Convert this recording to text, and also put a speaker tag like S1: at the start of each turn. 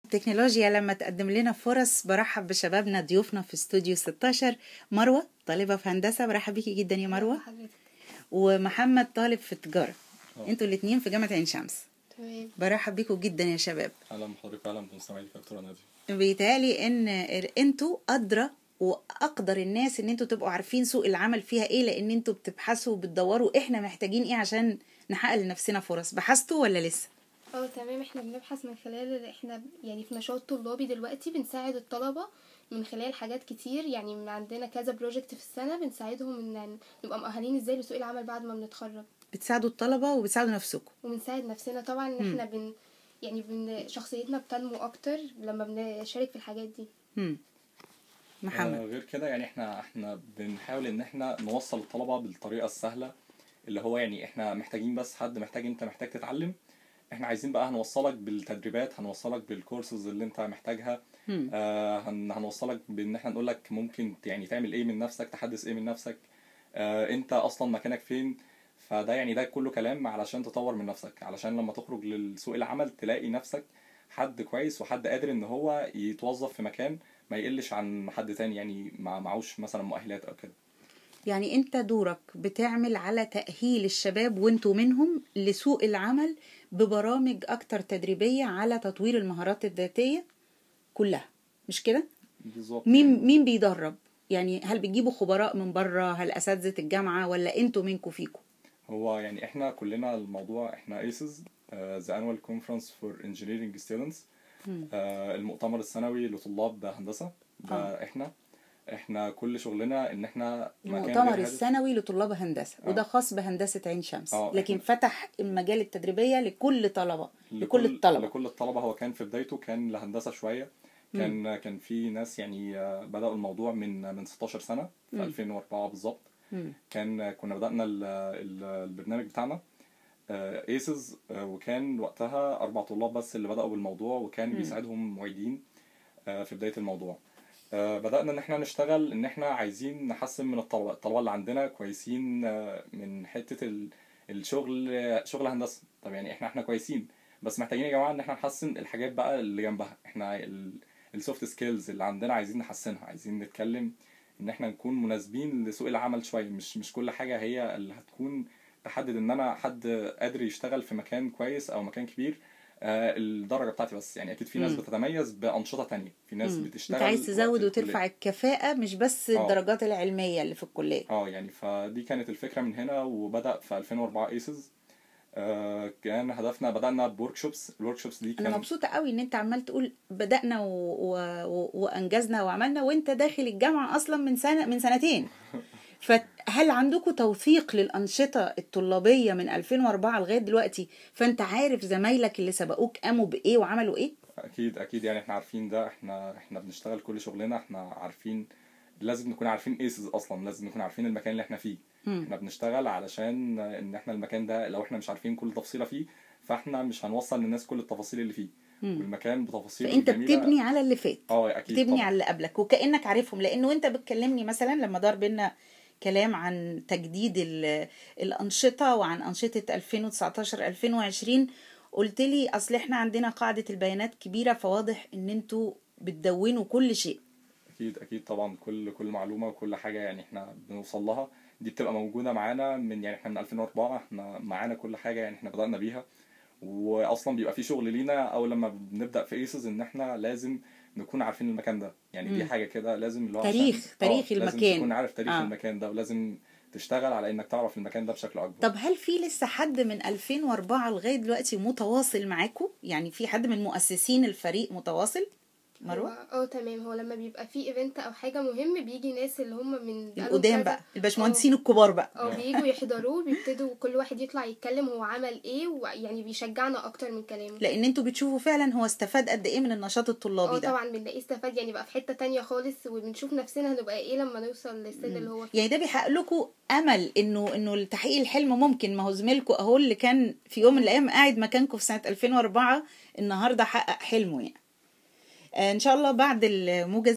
S1: التكنولوجيا لما تقدم لنا فرص برحب بشبابنا ضيوفنا في استوديو 16 مروة طالبة في هندسة برحب بيكي جدا يا مروة
S2: حضرتك
S1: ومحمد طالب في تجارة
S3: أه.
S1: انتوا الاتنين في جامعة عين شمس
S2: تمام
S1: برحب بيكم جدا يا شباب
S3: اهلا بحضرتك واهلا بمستمعي دكتوره نادي
S1: بيتهيألي ان انتوا ادرى واقدر الناس ان انتوا تبقوا عارفين سوق العمل فيها ايه لان انتوا بتبحثوا وبتدوروا احنا محتاجين ايه عشان نحقق لنفسنا فرص بحثتوا ولا لسه
S2: اه تمام احنا بنبحث من خلال احنا يعني في نشاط طلابي دلوقتي بنساعد الطلبة من خلال حاجات كتير يعني من عندنا كذا بروجكت في السنة بنساعدهم ان نبقى مؤهلين ازاي لسوق العمل بعد ما بنتخرج
S1: بتساعدوا الطلبة وبتساعدوا نفسكم
S2: وبنساعد نفسنا طبعا ان احنا بن يعني بن شخصيتنا بتنمو اكتر لما بنشارك في الحاجات دي
S1: هم.
S3: آه
S1: محمد
S3: غير كده يعني احنا احنا بنحاول ان احنا نوصل الطلبه بالطريقه السهله اللي هو يعني احنا محتاجين بس حد محتاج انت محتاج تتعلم احنا عايزين بقى هنوصلك بالتدريبات هنوصلك بالكورسز اللي انت محتاجها
S1: هم.
S3: آه هن هنوصلك بان احنا نقول لك ممكن يعني تعمل ايه من نفسك تحدث ايه من نفسك آه انت اصلا مكانك فين فده يعني ده كله كلام علشان تطور من نفسك علشان لما تخرج لسوق العمل تلاقي نفسك حد كويس وحد قادر ان هو يتوظف في مكان ما يقلش عن حد تاني يعني مع معوش مثلا مؤهلات او كده
S1: يعني انت دورك بتعمل على تأهيل الشباب وانتوا منهم لسوق العمل ببرامج اكتر تدريبية على تطوير المهارات الذاتية كلها مش كده
S3: بالظبط
S1: مين مين بيدرب يعني هل بتجيبوا خبراء من بره هل اساتذة الجامعة ولا انتوا منكم فيكم
S3: هو يعني احنا كلنا الموضوع احنا ايسز ذا انوال كونفرنس فور انجينيرنج ستودنتس المؤتمر السنوي لطلاب هندسه ده
S1: آه.
S3: احنا احنا كل شغلنا ان احنا مكان
S1: المؤتمر
S3: غير هادف.
S1: السنوي لطلاب هندسة
S3: آه.
S1: وده خاص بهندسة عين شمس
S3: آه،
S1: لكن
S3: إحنا-
S1: فتح المجال التدريبية لكل طلبة لكل الطلبة
S3: لكل الطلبه هو كان في بدايته كان لهندسه شويه كان كان في ناس يعني آه، بداوا الموضوع من من 16 سنه في
S1: مم.
S3: 2004 بالظبط
S1: مم.
S3: كان كنا بدأنا ال- ال- البرنامج بتاعنا ايسز وكان وقتها أربع طلاب بس اللي بدأوا بالموضوع وكان
S1: مم.
S3: بيساعدهم معيدين آه، في بداية الموضوع آه، بدأنا إن احنا نشتغل إن احنا عايزين نحسن من الطلبة الطلبة اللي عندنا كويسين آه، من حتة ال- الشغل شغل هندسة طب يعني احنا احنا كويسين بس محتاجين يا جماعة إن احنا نحسن الحاجات بقى اللي جنبها احنا السوفت سكيلز اللي عندنا عايزين نحسنها عايزين نتكلم ان احنا نكون مناسبين لسوق العمل شويه مش مش كل حاجه هي اللي هتكون تحدد ان انا حد قادر يشتغل في مكان كويس او مكان كبير آه الدرجه بتاعتي بس يعني اكيد في ناس
S1: مم.
S3: بتتميز بانشطه تانية في ناس
S1: مم.
S3: بتشتغل
S1: انت عايز
S3: وقت
S1: تزود
S3: الكلية.
S1: وترفع الكفاءة مش بس
S3: آه.
S1: الدرجات العلمية اللي في الكلية
S3: اه يعني فدي كانت الفكره من هنا وبدا في 2004 ايسز آه كان هدفنا بدانا بورك شوبس الورك شوبس دي
S1: انا
S3: كان
S1: مبسوطة قوي ان انت عمال تقول بدأنا و... و... و... وانجزنا وعملنا وانت داخل الجامعة اصلا من سنة من سنتين فهل عندكم توثيق للأنشطة الطلابية من 2004 لغاية دلوقتي فانت عارف زمايلك اللي سبقوك قاموا بإيه وعملوا إيه؟
S3: اكيد اكيد يعني احنا عارفين ده احنا احنا بنشتغل كل شغلنا احنا عارفين لازم نكون عارفين ايسز اصلا لازم نكون عارفين المكان اللي احنا فيه
S1: مم.
S3: احنا بنشتغل علشان ان احنا المكان ده لو احنا مش عارفين كل تفصيله فيه فاحنا مش هنوصل للناس كل التفاصيل اللي فيه
S1: مم.
S3: والمكان بتفاصيله
S1: فانت
S3: الجميلة-
S1: بتبني على اللي فات
S3: اه اكيد
S1: تبني
S3: طبعا.
S1: على اللي قبلك وكأنك عارفهم لأنه أنت بتكلمني مثلا لما دار بينا كلام عن تجديد ال- الأنشطة وعن أنشطة 2019 2020 قلت لي أصل إحنا عندنا قاعدة البيانات كبيرة فواضح إن أنتوا بتدونوا كل شيء
S3: اكيد اكيد طبعا كل كل معلومه وكل حاجه يعني احنا بنوصل لها دي بتبقى موجوده معانا من يعني احنا من 2004 احنا معانا كل حاجه يعني احنا بدانا بيها واصلا بيبقى في شغل لينا اول لما بنبدا في ايسز ان احنا لازم نكون عارفين المكان ده يعني دي
S1: مم.
S3: حاجه كده لازم اللي هو
S1: تاريخ-
S3: عشان-
S1: تاريخ
S3: آه، لازم
S1: المكان.
S3: تكون عارف تاريخ
S1: آه.
S3: المكان ده ولازم تشتغل على انك تعرف المكان ده بشكل اكبر
S1: طب هل في لسه حد من 2004 لغاية دلوقتي متواصل معاكم يعني في حد من مؤسسين الفريق متواصل مروة
S2: هو- اه تمام هو لما بيبقى في ايفنت او حاجه مهم بيجي ناس اللي هم من بقالهم
S1: القدام
S2: كذا-
S1: بقى الباشمهندسين الكبار بقى
S2: اه بييجوا يحضروه بيبتدوا كل واحد يطلع يتكلم هو عمل ايه ويعني بيشجعنا اكتر من كلامه
S1: لان انتوا بتشوفوا فعلا هو استفاد قد ايه من النشاط الطلابي
S2: اه
S1: ده
S2: طبعا بنلاقيه استفاد يعني بقى في حته تانية خالص وبنشوف نفسنا هنبقى ايه لما نوصل للسن اللي هو فيه
S1: يعني ده بيحقق لكم امل انه انه تحقيق الحلم ممكن ما هو زميلكم اهو اللي كان في يوم من الايام قاعد مكانكم في سنه 2004 النهارده حقق حلمه يعني آه، ان شاء الله بعد الموجز